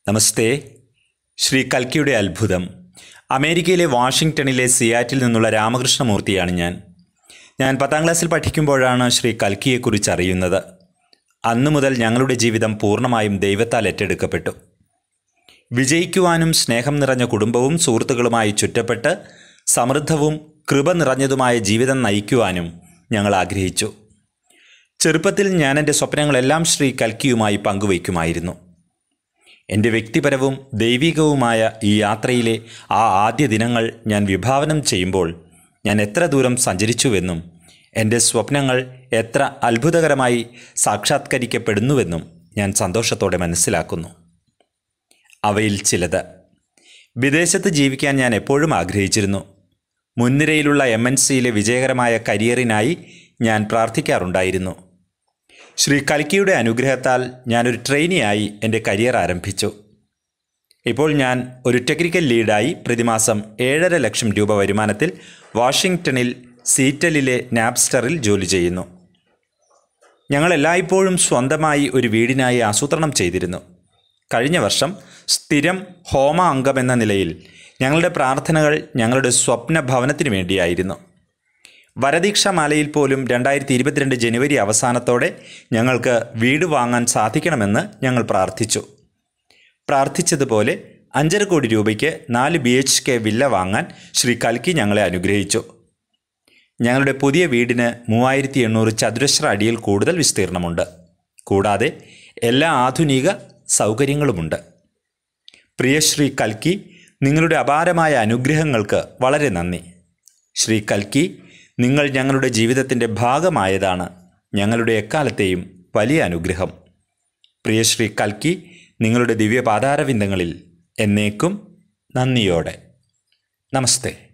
നമസ്തേ ശ്രീ കൽക്കിയുടെ അത്ഭുതം അമേരിക്കയിലെ വാഷിങ്ടണിലെ സിയാറ്റിൽ നിന്നുള്ള രാമകൃഷ്ണമൂർത്തിയാണ് ഞാൻ ഞാൻ പത്താം ക്ലാസ്സിൽ പഠിക്കുമ്പോഴാണ് ശ്രീ കൽക്കിയെക്കുറിച്ച് അറിയുന്നത് അന്നു മുതൽ ഞങ്ങളുടെ ജീവിതം പൂർണ്ണമായും ദൈവത്താൽ ഏറ്റെടുക്കപ്പെട്ടു വിജയിക്കുവാനും സ്നേഹം നിറഞ്ഞ കുടുംബവും സുഹൃത്തുക്കളുമായി ചുറ്റപ്പെട്ട് സമൃദ്ധവും കൃപ നിറഞ്ഞതുമായ ജീവിതം നയിക്കുവാനും ഞങ്ങൾ ആഗ്രഹിച്ചു ചെറുപ്പത്തിൽ ഞാൻ എൻ്റെ സ്വപ്നങ്ങളെല്ലാം ശ്രീ കൽക്കിയുമായി പങ്കുവയ്ക്കുമായിരുന്നു എൻ്റെ വ്യക്തിപരവും ദൈവികവുമായ ഈ യാത്രയിലെ ആ ആദ്യ ദിനങ്ങൾ ഞാൻ വിഭാവനം ചെയ്യുമ്പോൾ ഞാൻ എത്ര ദൂരം സഞ്ചരിച്ചുവെന്നും എൻ്റെ സ്വപ്നങ്ങൾ എത്ര അത്ഭുതകരമായി സാക്ഷാത്കരിക്കപ്പെടുന്നുവെന്നും ഞാൻ സന്തോഷത്തോടെ മനസ്സിലാക്കുന്നു അവയിൽ ചിലത് വിദേശത്ത് ജീവിക്കാൻ ഞാൻ എപ്പോഴും ആഗ്രഹിച്ചിരുന്നു മുൻനിരയിലുള്ള എം എൻ സിയിലെ വിജയകരമായ കരിയറിനായി ഞാൻ പ്രാർത്ഥിക്കാറുണ്ടായിരുന്നു ശ്രീ കൽക്കിയുടെ അനുഗ്രഹത്താൽ ഞാനൊരു ട്രെയിനിയായി എൻ്റെ കരിയർ ആരംഭിച്ചു ഇപ്പോൾ ഞാൻ ഒരു ടെക്നിക്കൽ ലീഡായി പ്രതിമാസം ഏഴര ലക്ഷം രൂപ വരുമാനത്തിൽ വാഷിങ്ടണിൽ സീറ്റലിലെ നാപ്സ്റ്ററിൽ ജോലി ചെയ്യുന്നു ഞങ്ങൾ എല്ലായ്പ്പോഴും സ്വന്തമായി ഒരു വീടിനായി ആസൂത്രണം ചെയ്തിരുന്നു കഴിഞ്ഞ വർഷം സ്ഥിരം ഹോമ അംഗമെന്ന നിലയിൽ ഞങ്ങളുടെ പ്രാർത്ഥനകൾ ഞങ്ങളുടെ സ്വപ്ന ഭവനത്തിന് വേണ്ടിയായിരുന്നു വരദീക്ഷാമാലയിൽ പോലും രണ്ടായിരത്തി ഇരുപത്തിരണ്ട് ജനുവരി അവസാനത്തോടെ ഞങ്ങൾക്ക് വീട് വാങ്ങാൻ സാധിക്കണമെന്ന് ഞങ്ങൾ പ്രാർത്ഥിച്ചു പ്രാർത്ഥിച്ചതുപോലെ അഞ്ചര കോടി രൂപയ്ക്ക് നാല് ബി എച്ച് കെ വില്ല വാങ്ങാൻ ശ്രീ കൽക്കി ഞങ്ങളെ അനുഗ്രഹിച്ചു ഞങ്ങളുടെ പുതിയ വീടിന് മൂവായിരത്തി എണ്ണൂറ് ചതുരശ്ര അടിയിൽ കൂടുതൽ വിസ്തീർണമുണ്ട് കൂടാതെ എല്ലാ ആധുനിക സൗകര്യങ്ങളുമുണ്ട് പ്രിയ ശ്രീ കൽക്കി നിങ്ങളുടെ അപാരമായ അനുഗ്രഹങ്ങൾക്ക് വളരെ നന്ദി ശ്രീ കൽക്കി നിങ്ങൾ ഞങ്ങളുടെ ജീവിതത്തിൻ്റെ ഭാഗമായതാണ് ഞങ്ങളുടെ എക്കാലത്തെയും വലിയ അനുഗ്രഹം പ്രിയ ശ്രീ കൽക്കി നിങ്ങളുടെ ദിവ്യപാതാരവിന്ദങ്ങളിൽ എന്നേക്കും നന്ദിയോടെ നമസ്തേ